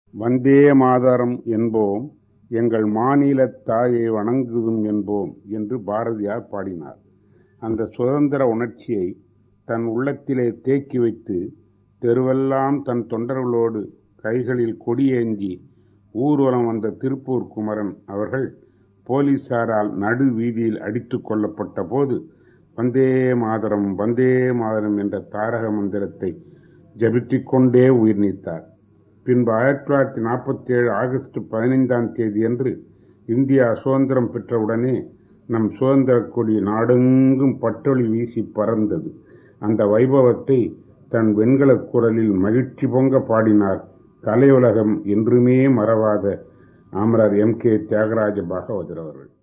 வந்தே மாதரம் என்போம் எங்கள் மாநிலத் தாயை வணங்குதும் என்போம் என்று பாரதியார் பாடினார் அந்த சுதந்திர உணர்ச்சியை தன் உள்ளத்திலே தேக்கி வைத்து தெருவெல்லாம் தன் தொண்டர்களோடு கைகளில் கொடியேந்தி ஊர்வலம் வந்த திருப்பூர் குமரன் அவர்கள் போலீசாரால் நடு வீதியில் அடித்து கொல்லப்பட்ட போது வந்தே மாதரம் வந்தே மாதரம் என்ற தாரக மந்திரத்தை ஜபித்துக் கொண்டே உயிர் நீத்தார் பின்பு ஆயிரத்தி தொள்ளாயிரத்தி நாற்பத்தி ஏழு ஆகஸ்ட் பதினைந்தாம் தேதியன்று இந்தியா சுதந்திரம் பெற்றவுடனே நம் சுதந்திர கொடி நாடெங்கும் பட்டொளி வீசி பறந்தது அந்த வைபவத்தை தன் வெண்கலக் குரலில் மகிழ்ச்சி பொங்க பாடினார் கலையுலகம் என்றுமே மறவாத அமரர் எம் கே தியாகராஜ பாகவதர் அவர்கள்